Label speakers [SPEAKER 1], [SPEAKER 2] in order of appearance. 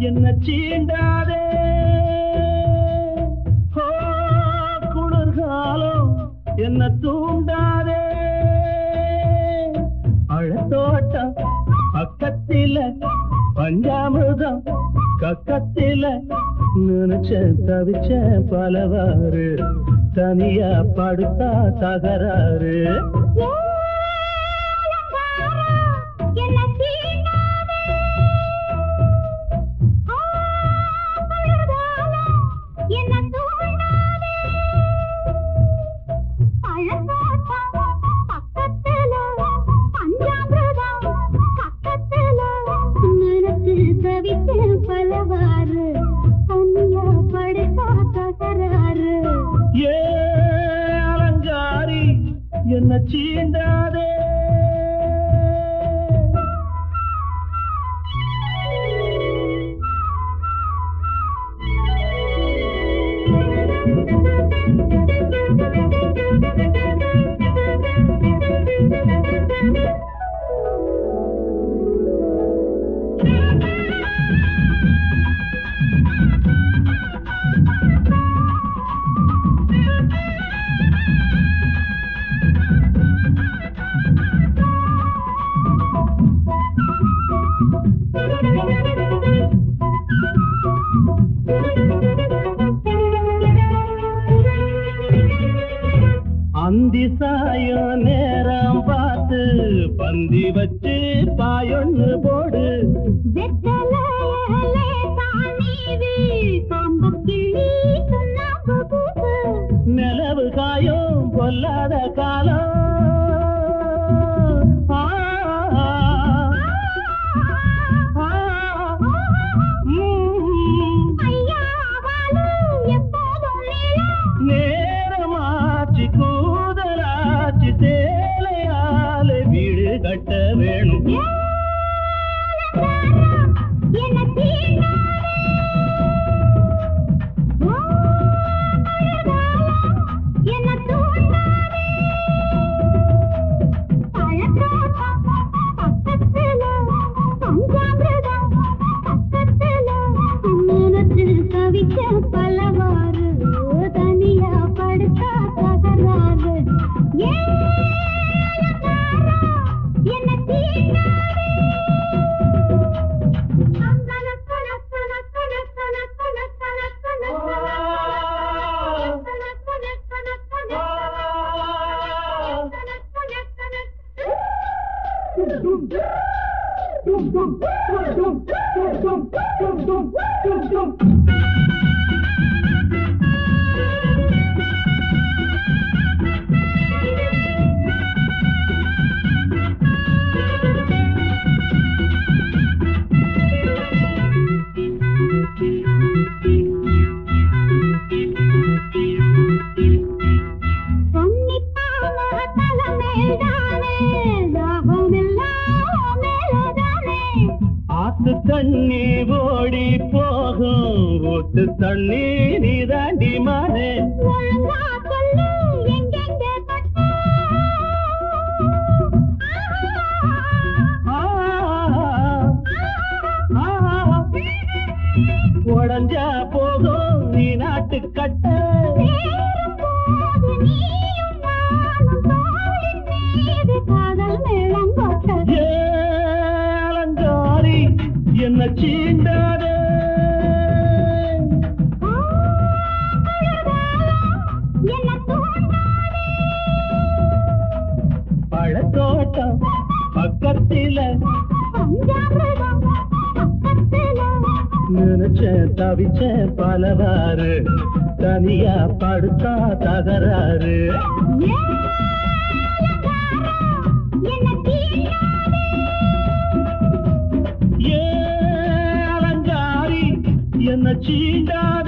[SPEAKER 1] என்ன சீண்டாதே ஹோ குளிர்காலம் என்ன தூண்டாதே அழத்தோட்டம் பக்கத்தில பஞ்சாமிர்தம் கக்கத்தில நினைச்சேன் தவிச்சேன் பலவாறு தனியா படுத்தா தகராறு
[SPEAKER 2] என்ன சீண்டாதே ஆ, குளிர்காலம் என்ன தூண்டாதே பழத்தோட்டம் பக்கத்துல பஞ்சாமிர்தம் பக்கத்துல நினைச்சு தவித்து பலவாறு தனியா படுத்தா தகராறு
[SPEAKER 1] ஏ அலங்காரி என்ன சீண்டாதே அந்தி சாயம் நேரம் பார்த்து பந்தி வச்சு பாயொன்னு போடு
[SPEAKER 2] வெத்தலையிலே தானீவி, காம்புக்கிளி சுண்ணாம்பு பூசு.
[SPEAKER 1] நிலவு காயும் கொல்லாத காலம் ஆ, ஆ, ஆ, ம்.
[SPEAKER 2] ஐயா, அவளும் எப்போதும் நீளம்.
[SPEAKER 1] நேரமாச்சு கூதலாச்சு சேலையால வீடு கட்ட வேணும்
[SPEAKER 2] ஏலக்காரம் என்ன தீண்டாதே. ஓ, குளிர்காலம் என்ன தூண்டாதே. பழத்தோட்டம் பக்கத்துல, பஞ்சாமிர்தம் பக்கத்துல, நினைச்சு தவிச்ச பலவாறு தனியா படுத்தா தகராறு ஏலக்காரம் என்ன தீண்டாதே. பொன்னிப்பான தலைமேல்தானே, தாகமெல்லாம் மேலதானே.
[SPEAKER 1] ஆத்து தண்ணி ஓடி போகும் ஊத்து தண்ணி நீ தாண்டி மானே
[SPEAKER 2] ஒழுங்கா சொல்லு, எங்கெங்க தொட்ட?
[SPEAKER 1] உடஞ்சா போகும் நீ நாட்டு கட்ட
[SPEAKER 2] சேரும்போது நீயும் நானும் தோளின் மீது காதல் மேளம் கொட்ட.
[SPEAKER 1] ஏலங்காரி என்ன சீண்டாதே
[SPEAKER 2] ஆ, குளிர்காலம் என்ன தூண்டாதே.
[SPEAKER 1] பழத்தோட்டம் பக்கத்தில
[SPEAKER 2] பஞ்சாமிர்தம் பக்கத்துல
[SPEAKER 1] நினைச்சேன் தவிச்சேன் பலவாறு தனியா படுத்தா தகராறு ஏ அலங்காரி என்ன சீண்டாதே